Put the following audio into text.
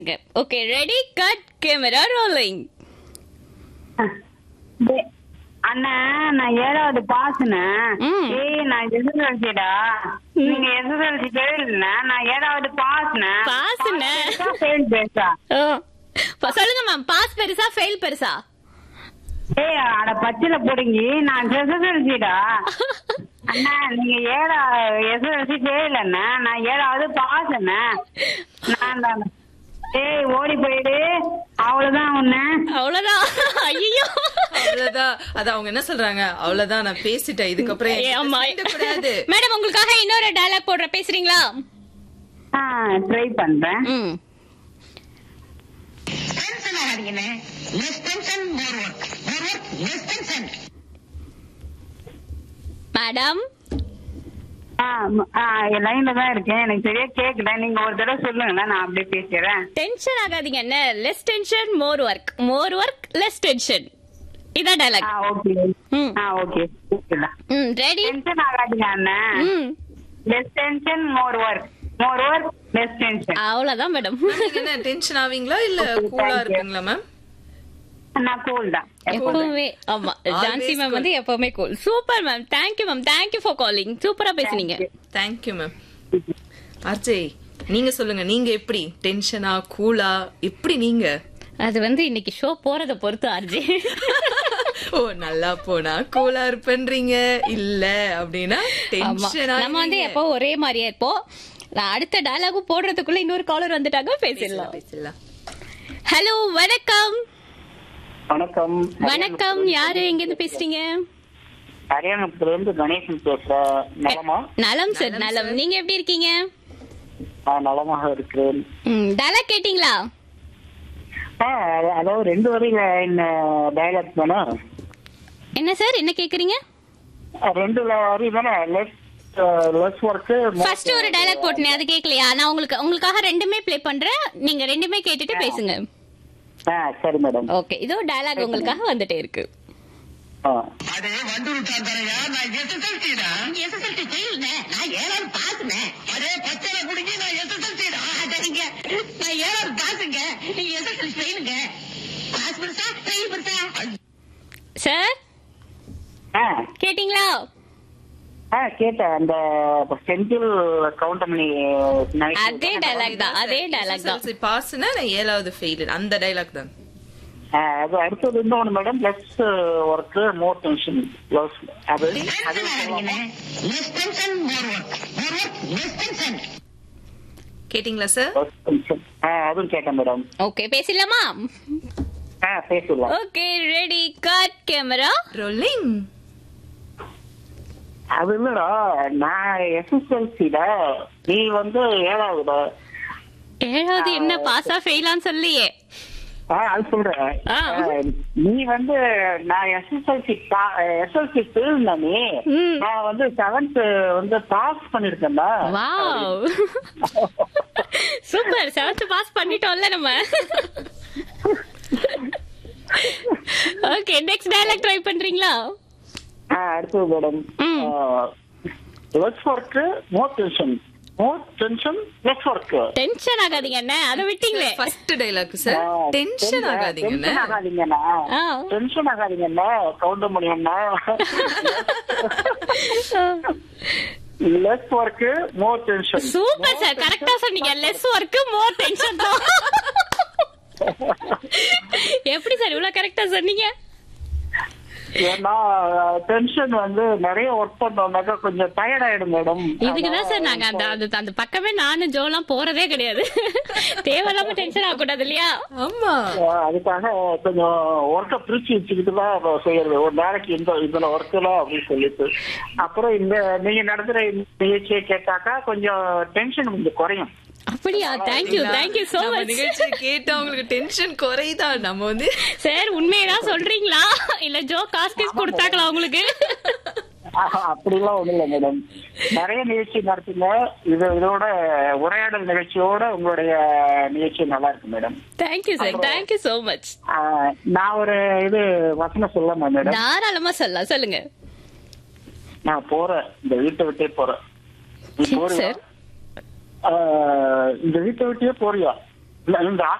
Okay ready cut camera rolling டே- அண்ணா நான் ஏழாவது பாஸ்ண்ணே ம். ஏய் நான் எஸ்எஸ்எல்சிடா நீங்க எஸ்எஸ்எல்சி ஃபெயில்ண்ணே நான் ஏழாவது பாஸ்ண்ணே பாஸ்ண்ணே. ஃபெயில் பேசா சொல்லுங்க மேம் பாஸ் பெருசா ஃபெயில் பெருசா ஏய் அட பச்சில புடுங்கி நான் எஸ்எஸ்எல்சிடா அண்ணா நீங்க ஏழா எஸ்எஸ்எல்சி ஃபெயில் அண்ணா நான் ஏழாவது பாஸ் அண்ணா நான் தான் ஏய் ஓடி போயிடு அவ்வளவுதான் உன்ன அவ்வளவுதான் ஐயோ அவ்வளவுதான் அது அவங்க என்ன சொல்றாங்க அவ்வளவுதான் நான் பேசிட்டேன் இதுக்கப்புறம் என் ஆமா கிட்ட கூடாது மேடம் உங்களுக்காக இன்னொரு டயலாக் போடுற பேசுறீங்களா ஆ ட்ரை பண்றேன் ம் டென்ஷன் ஆகாதீங்கண்ணே less tension more work more work less tension madam ஆ ம், ஆ லைன்ல தான் இருக்கேன் எனக்கு சரியா கேக்கல நீங்க ஒரு தடவை சொல்லுங்களேன் நான் அப்படியே பேசுறேன் டென்ஷன் ஆகாதீங்க என்ன less tension more work more work less tension இதான் ஆ டயலாக் ஓகே ம். ஆ ஓகே ம் ரெடி டென்ஷன் ஆகாதீங்க அண்ணன் ம் less tension more work more work less tension அவ்வளவுதான் மேடம் நீங்க என்ன டென்ஷன் ஆவீங்களா இல்ல Okay, கூலா thank you. இருப்பீங்களா மேம் நான் கூல் தான் எப்போதும். எப்பவுமே ஆமா ஜான்சி மேம் cool. வந்து எப்பவுமே cool super ma'am thank you ma'am thank you for calling சூப்பரா பேசுனீங்க தேங்க்யூ மேம் அர்ஜய் நீங்க சொல்லுங்க நீங்க எப்படி டென்ஷனா கூலா எப்படி நீங்க அது வந்து இன்னைக்கு ஷோ போறத பொறுத்து ஆர்ஜி ஓ நல்லா போனா கூலா இருப்பேன்றீங்க இல்ல அப்படின்னா ஆமா டென்ஷனா நம்ம வந்து எப்போ ஒரே மாதிரியே இருப்போம் நான் அடுத்த டயலாகும் போடுறதுக்குள்ள இன்னொரு காலர் வந்துட்டாங்க பேசிடலாம் பேசலாம் ஹலோ வணக்கம் வணக்கம் வணக்கம் யாரு எங்க இருந்து பேசுறீங்க அரியானத்துல இருந்து கணேசன் பேசுறேன் நலமா நலம் சார் நலம் நீங்க எப்படி இருக்கீங்க நான் நலமாக இருக்கிறேன் டயலாக் கேட்டீங்களா ஆ, அத- அதாவது ரெண்டு வரையில என்ன டயலாக் தானே என்ன சார் என்ன கேக்குறீங்க ஆ, ரெண்டு வரி தானே லெஸ் லெஸ் ஒர்க்கு ஃபர்ஸ்ட் ஒரு டயலாக் போட்டேன் அது கேட்கலையா நான் உங்களுக்கு உங்களுக்காக ரெண்டுமே ப்ளே பண்றேன் நீங்க ரெண்டுமே கேட்டுட்டு பேசுங்க ஆ சரி மேடம் ஓகே இதோ டயலாக் உங்களுக்காக வந்துட்டே இருக்கு ஆ அடே வண்டூர் தாரையா நான் எஸ்எஸ்எல்சிடா எஸ்எஸ்எல்சி ஃபெயில்ண்ணே நான் ஏழாவது பாஸ்ண்ணே அடே பச்சைல குடிங்க நான் எஸ்எஸ்எல்சிடா அடங்க நான் ஏழாவது பாஸுங்க நீங்க எஸ்எஸ்எல்சி ஃபெயிலுங்க பாஸ் பெருசா ஃபெயில் பெருசா சார் ஆ கேட்டீங்களா ஆ கேட்டேன் அந்த செந்தில் கவுண்டமணி night அதே டயலாக் தான் அதே டயலாக் தான் பாஸ்னா நான் ஏழாவது ஃபெயில் அந்த டைலாக் தான் ஆ, அது அடுத்தது இன்னொன்னு madam less work more tension less அது அது டென்ஷன் ஆகாதீங்கண்ணே less tension more work more work less tension கேட்டிங்களா சார் less tension. ஆ அதுவும் கேட்டேன் மேடம் ஓகே பேசலாமா ஆ பேசலாம் okay ready cut camera rolling அது இல்லடா நான் எஸ்எஸ்எல்சிடா நீ வந்து ஏழாவதுடா ஏழாவது என்ன பாஸா ஃபெயிலான்னு சொல்லியே ஆ அது சொல்றேன் ஆ. ஆ, நீ வந்து நான் எஸ்எஸ்எல்சி எஸ்எல்சி ஃபெயில்னா நீ ம். நான் வந்து செவன்த் வந்து பாஸ் பண்ணிருக்கேன்டா வாவ் சூப்பர் செவன்த் பாஸ் பண்ணிட்டோம்ல நம்ம ஓகே நெக்ஸ்ட் டயலாக் ட்ரை பண்றீங்களா ஆ அடுத்தது மேடம் ம். Less work more tension more tension less work tension ஆகாதீங்க என்ன அதை விட்டீங்களே ஃபர்ஸ்ட் டைலாக் சார் டென்ஷன் ஆகாதீங்க டென்ஷன் ஆகாதீங்கண்ணா ஆ. டென்ஷன் ஆகாதீங்கண்ணா கவுண்டர் பண்ணியண்ணா less work more tension super sir கரெக்டா சொன்னீங்க லெஸ் ஒர்க் மோர் டென்ஷன் தான் எப்படி சார் இவ்வளவு கரெக்டா சொன்னீங்க ஏன்னா டென்ஷன் வந்து நிறைய ஒர்க் பண்ணோம்னாக்கா கொஞ்சம் டயர்ட் ஆயிடும் மேடம் இதுக்குதான் சார் நாங்க அந்த அந்த அந்த பக்கமே நானும் ஜோலாம் போறதே கிடையாது தேவையில்லாம டென்ஷன் ஆகக்கூடாது இல்லையா ஆமா அதுக்காக கொஞ்சம் ஒர்க்கை பிரிச்சு வச்சுக்கிட்டு தான் இப்ப செய்யறது ஒரு நாளைக்கு இந்த இதுல ஒர்க் எல்லாம் அப்படின்னு சொல்லிட்டு அப்புறம் இந்த நீங்க நடத்துற இந்த நிகழ்ச்சியை கேட்டாக்கா கொஞ்சம் டென்ஷன் கொஞ்சம் குறையும் அப்படியா தேங்க்யூ தேங்க்யூ சோ நம்ம மச் நிகழ்ச்சி கேட்டா உங்களுக்கு டென்ஷன் குறையுதா நம்ம வந்து சார் உண்மையதான் சொல்றீங்களா இல்ல ஜோ காசு கீஸ் கொடுத்தாங்களா உங்களுக்கு ஆஹா, அப்படிலாம் ஒண்ணும் இல்லை மேடம் நிறைய நிகழ்ச்சி நடத்துங்க இது இதோட உரையாடல் நிகழ்ச்சியோட உங்களுடைய நிகழ்ச்சி நல்லா இருக்கு madam thank you sir thank you so much ஆஹ், நான் ஒரு இது வசனம் சொல்லலாமா மேடம் தாராளமா சொல்லலாம் சொல்லுங்க நான் போறேன் இந்த வீட்டை விட்டே போறேன் நீ சரி, போறியா சார். ஆஹ், இந்த வீட்டை விட்டே போறியா இந்த- இந்த